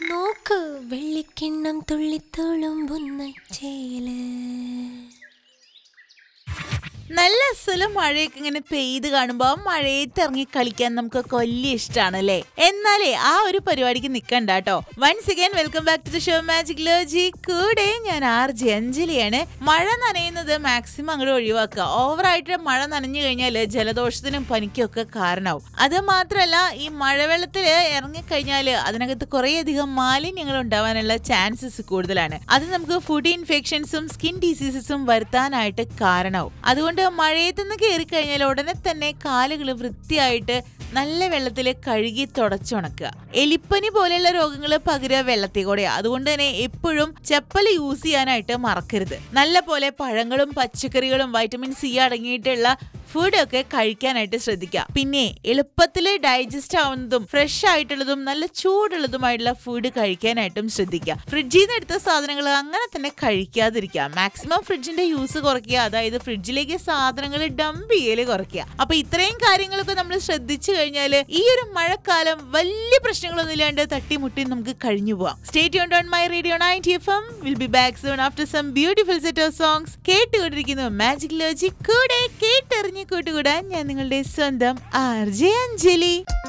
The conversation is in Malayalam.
നോക്ക് വെള്ളിക്കിണ്ണം തുള്ളിത്തുളുമ്പുന്ന ചേല് നല്ല അസല മഴയൊക്കെ ഇങ്ങനെ പെയ്ത് കാണുമ്പോ ആ മഴയത്ത് ഇറങ്ങി കളിക്കാൻ നമുക്ക് കൊല്ലിയ ഇഷ്ടമാണ് അല്ലേ എന്നാലേ ആ ഒരു പരിപാടിക്ക് നിക്കണ്ട കേട്ടോ once again welcome back to the show magic Loji കൂടെ ഞാൻ ആർ ജെ അഞ്ജലിയാണ് മഴ നനയുന്നത് മാക്സിമം അങ്ങോട്ട് ഒഴിവാക്കുക ഓവറായിട്ട് മഴ നനഞ്ഞു കഴിഞ്ഞാൽ ജലദോഷത്തിനും പനിക്കും ഒക്കെ കാരണമാവും അത് മാത്രമല്ല ഈ മഴവെള്ളത്തിൽ ഇറങ്ങിക്കഴിഞ്ഞാൽ അതിനകത്ത് കുറേയധികം മാലിന്യങ്ങൾ ഉണ്ടാവാനുള്ള ചാൻസസ് കൂടുതലാണ് അത് നമുക്ക് ഫുഡ് ഇൻഫെക്ഷൻസും സ്കിൻ ഡിസീസസും വരുത്താനായിട്ട് കാരണമാവും അതുകൊണ്ട് മഴയത്ത് നിന്ന് കയറി കഴിഞ്ഞാൽ ഉടനെ തന്നെ കാലുകൾ വൃത്തിയായിട്ട് നല്ല വെള്ളത്തിൽ കഴുകി തുടച്ചുണക്കുക എലിപ്പനി പോലെയുള്ള രോഗങ്ങൾ പകരുക വെള്ളത്തിൽ കൂടെയാണ് അതുകൊണ്ട് തന്നെ എപ്പോഴും ചെപ്പൽ യൂസ് ചെയ്യാനായിട്ട് മറക്കരുത് നല്ല പോലെ പഴങ്ങളും പച്ചക്കറികളും വൈറ്റമിൻ സി അടങ്ങിയിട്ടുള്ള ഫുഡൊക്കെ കഴിക്കാനായിട്ട് ശ്രദ്ധിക്കുക പിന്നെ എളുപ്പത്തിൽ ഡൈജസ്റ്റ് ആവുന്നതും ഫ്രഷ് ആയിട്ടുള്ളതും നല്ല ചൂടുള്ളതുമായിട്ടുള്ള ഫുഡ് കഴിക്കാനായിട്ടും ശ്രദ്ധിക്കുക ഫ്രിഡ്ജിൽ നിന്ന് എടുത്ത സാധനങ്ങൾ അങ്ങനെ തന്നെ കഴിക്കാതിരിക്കുക മാക്സിമം ഫ്രിഡ്ജിന്റെ യൂസ് കുറയ്ക്കുക അതായത് ഫ്രിഡ്ജിലേക്ക് സാധനങ്ങൾ ഡംപ് ചെയ്യല് കുറയ്ക്കുക അപ്പൊ ഇത്രയും കാര്യങ്ങളൊക്കെ നമ്മൾ ശ്രദ്ധിച്ചു കഴിഞ്ഞാൽ ഈ ഒരു മഴക്കാലം വലിയ പ്രശ്നങ്ങളൊന്നും ഇല്ലാണ്ട് തട്ടിമുട്ടി നമുക്ക് കഴിഞ്ഞു പോവാം സ്റ്റേറ്റ് ഓൺ my radio ninety F M will be back soon after some beautiful set of songs കേട്ടുകൊണ്ടിരിക്കുന്നു മാജിക് ലോജി കൂടെ കേട്ടെറിഞ്ഞ് കൂട്ടുകൂടാൻ ഞാൻ നിങ്ങളുടെ സ്വന്തം ആർ ജെ അഞ്ജലി